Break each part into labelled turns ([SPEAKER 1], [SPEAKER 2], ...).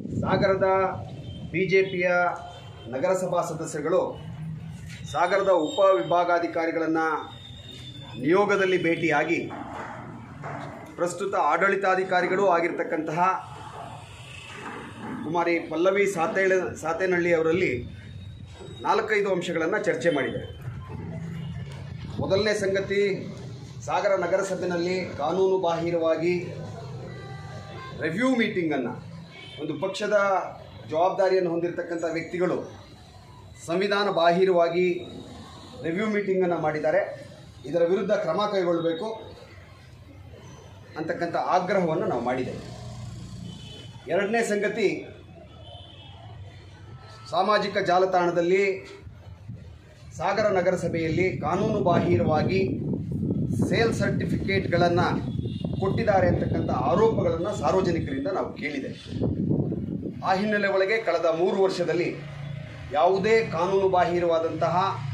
[SPEAKER 1] ಸಾಗರದ B J ಪಿಯ ನಗರಸಭಾ ಸದಸ್ಯರುಗಳು ಸಾಗರದ ಉಪವಿಭಾಗಾಧಿಕಾರಿಗಳನ್ನು ನಿಯೋಗದಲ್ಲಿ ಭೇಟಿಯಾಗಿ ಪ್ರಸ್ತುತ ಆಡಳಿತಾಧಿಕಾರಿಗಳೂ ಆಗಿರ್ತಕ್ಕಂತಹ ಕುಮಾರಿ ಪಲ್ಲವಿ ಸಾತೇಳ ಸಾತೇನಹಳ್ಳಿ ಅವರಲ್ಲಿ ನಾಲ್ಕೈದು ಅಂಶಗಳನ್ನು ಚರ್ಚೆ ಮಾಡಿದ್ದಾರೆ ಮೊದಲನೇ ಸಂಗತಿ ಸಾಗರ ನಗರಸಭೆಯಲ್ಲಿ ಕಾನೂನು ಬಾಹಿರವಾಗಿ ರಿವ್ಯೂ ಮೀಟಿಂಗನ್ನು ಒಂದು ಪಕ್ಷದ ಜವಾಬ್ದಾರಿಯನ್ನು ಹೊಂದಿರತಕ್ಕಂಥ ವ್ಯಕ್ತಿಗಳು ಸಂವಿಧಾನ ಬಾಹಿರವಾಗಿ ರಿವ್ಯೂ ಮೀಟಿಂಗನ್ನು ಮಾಡಿದ್ದಾರೆ ಇದರ ವಿರುದ್ಧ ಕ್ರಮ ಕೈಗೊಳ್ಳಬೇಕು ಅಂತಕ್ಕಂಥ ಆಗ್ರಹವನ್ನು ನಾವು ಮಾಡಿದ್ದೇವೆ ಎರಡನೇ ಸಂಗತಿ ಸಾಮಾಜಿಕ ಜಾಲತಾಣದಲ್ಲಿ ಸಾಗರ ನಗರಸಭೆಯಲ್ಲಿ ಕಾನೂನು ಬಾಹಿರವಾಗಿ ಸೇಲ್ ಸರ್ಟಿಫಿಕೇಟ್ಗಳನ್ನು ಕೊಟ್ಟಿದ್ದಾರೆ ಅಂತಕ್ಕಂಥ ಆರೋಪಗಳನ್ನು ಸಾರ್ವಜನಿಕರಿಂದ ನಾವು ಕೇಳಿದೆ ಆ ಹಿನ್ನೆಲೆ ಒಳಗೆ ಕಳೆದ ಮೂರು ವರ್ಷದಲ್ಲಿ ಯಾವುದೇ ಕಾನೂನು ಬಾಹಿರವಾದಂತಹ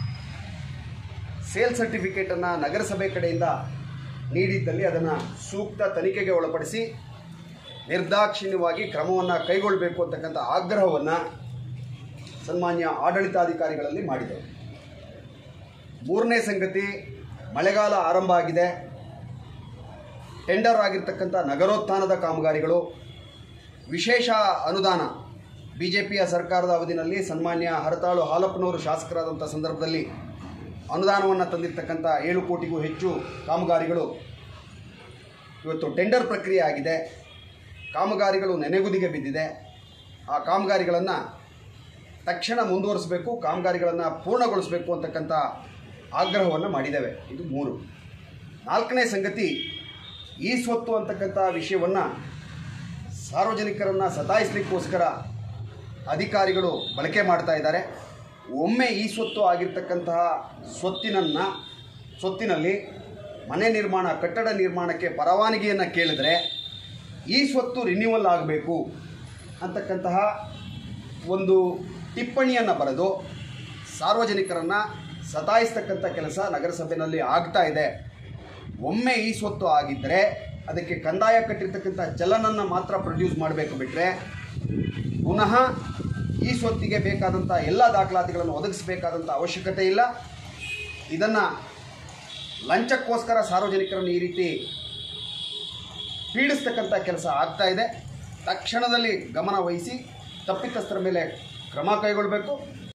[SPEAKER 1] ಸೇಲ್ ಸರ್ಟಿಫಿಕೇಟನ್ನು ನಗರಸಭೆ ಕಡೆಯಿಂದ ನೀಡಿದ್ದಲ್ಲಿ ಅದನ್ನು ಸೂಕ್ತ ತನಿಖೆಗೆ ಒಳಪಡಿಸಿ ನಿರ್ದಾಕ್ಷಿಣ್ಯವಾಗಿ ಕ್ರಮವನ್ನು ಕೈಗೊಳ್ಳಬೇಕು ಅಂತಕ್ಕಂಥ ಆಗ್ರಹವನ್ನು ಸನ್ಮಾನ್ಯ ಆಡಳಿತಾಧಿಕಾರಿಗಳಲ್ಲಿ ಮಾಡಿದರು ಮೂರನೇ ಸಂಗತಿ ಮಳೆಗಾಲ ಆರಂಭ ಆಗಿದೆ ಟೆಂಡರ್ ಆಗಿರ್ತಕ್ಕಂಥ ನಗರೋತ್ಥಾನದ ಕಾಮಗಾರಿಗಳು ವಿಶೇಷ ಅನುದಾನ ಬಿ ಜೆ ಪಿಯ ಸರ್ಕಾರದ ಅವಧಿನಲ್ಲಿ ಸನ್ಮಾನ್ಯ ಹರತಾಳು ಹಾಲಪ್ಪನವರು ಶಾಸಕರಾದಂಥ ಸಂದರ್ಭದಲ್ಲಿ ಅನುದಾನವನ್ನು ತಂದಿರತಕ್ಕಂಥ ಏಳು ಕೋಟಿಗೂ ಹೆಚ್ಚು ಕಾಮಗಾರಿಗಳು ಇವತ್ತು ಟೆಂಡರ್ ಪ್ರಕ್ರಿಯೆ ಆಗಿದೆ ಕಾಮಗಾರಿಗಳು ನೆನೆಗುದಿಗೆ ಬಿದ್ದಿದೆ ಆ ಕಾಮಗಾರಿಗಳನ್ನು ತಕ್ಷಣ ಮುಂದುವರಿಸಬೇಕು ಕಾಮಗಾರಿಗಳನ್ನು ಪೂರ್ಣಗೊಳಿಸಬೇಕು ಅಂತಕ್ಕಂಥ ಆಗ್ರಹವನ್ನು ಮಾಡಿದ್ದೇವೆ ಇದು ಮೂರು ನಾಲ್ಕನೇ ಸಂಗತಿ ಈ ಸ್ವತ್ತು ಅಂತಕ್ಕಂಥ ವಿಷಯವನ್ನು ಸಾರ್ವಜನಿಕರನ್ನು ಸತಾಯಿಸಲಿಕ್ಕೋಸ್ಕರ ಅಧಿಕಾರಿಗಳು ಬಳಕೆ ಮಾಡ್ತಾ ಇದ್ದಾರೆ ಒಮ್ಮೆ ಈ ಸ್ವತ್ತು ಆಗಿರ್ತಕ್ಕಂತಹ ಸ್ವತ್ತಿನನ್ನು ಸ್ವತ್ತಿನಲ್ಲಿ ಮನೆ ನಿರ್ಮಾಣ ಕಟ್ಟಡ ನಿರ್ಮಾಣಕ್ಕೆ ಪರವಾನಗಿಯನ್ನು ಕೇಳಿದರೆ ಈ ಸ್ವತ್ತು ರಿನ್ಯೂವಲ್ ಆಗಬೇಕು ಅಂತಕ್ಕಂತಹ ಒಂದು ಟಿಪ್ಪಣಿಯನ್ನು ಬರೆದು ಸಾರ್ವಜನಿಕರನ್ನು ಸತಾಯಿಸ್ತಕ್ಕಂಥ ಕೆಲಸ ನಗರಸಭೆಯಲ್ಲಿ ಆಗ್ತಾ ಇದೆ ಒಮ್ಮೆ ಈ ಸ್ವತ್ತು ಆಗಿದ್ದರೆ ಅದಕ್ಕೆ ಕಂದಾಯ ಕಟ್ಟಿರ್ತಕ್ಕಂಥ ಚಲನನ್ನು ಮಾತ್ರ ಪ್ರೊಡ್ಯೂಸ್ ಮಾಡಬೇಕು ಬಿಟ್ಟರೆ ಪುನಃ ಈ ಸ್ವತ್ತಿಗೆ ಬೇಕಾದಂಥ ಎಲ್ಲ ದಾಖಲಾತಿಗಳನ್ನು ಒದಗಿಸಬೇಕಾದಂಥ ಅವಶ್ಯಕತೆ ಇಲ್ಲ ಇದನ್ನು ಲಂಚಕ್ಕೋಸ್ಕರ ಸಾರ್ವಜನಿಕರನ್ನು ಈ ರೀತಿ ಪೀಡಿಸ್ತಕ್ಕಂಥ ಕೆಲಸ ಆಗ್ತಾ ಇದೆ ತಕ್ಷಣದಲ್ಲಿ ಗಮನ ವಹಿಸಿ ತಪ್ಪಿತಸ್ಥರ ಮೇಲೆ ಕ್ರಮ ಕೈಗೊಳ್ಳಬೇಕು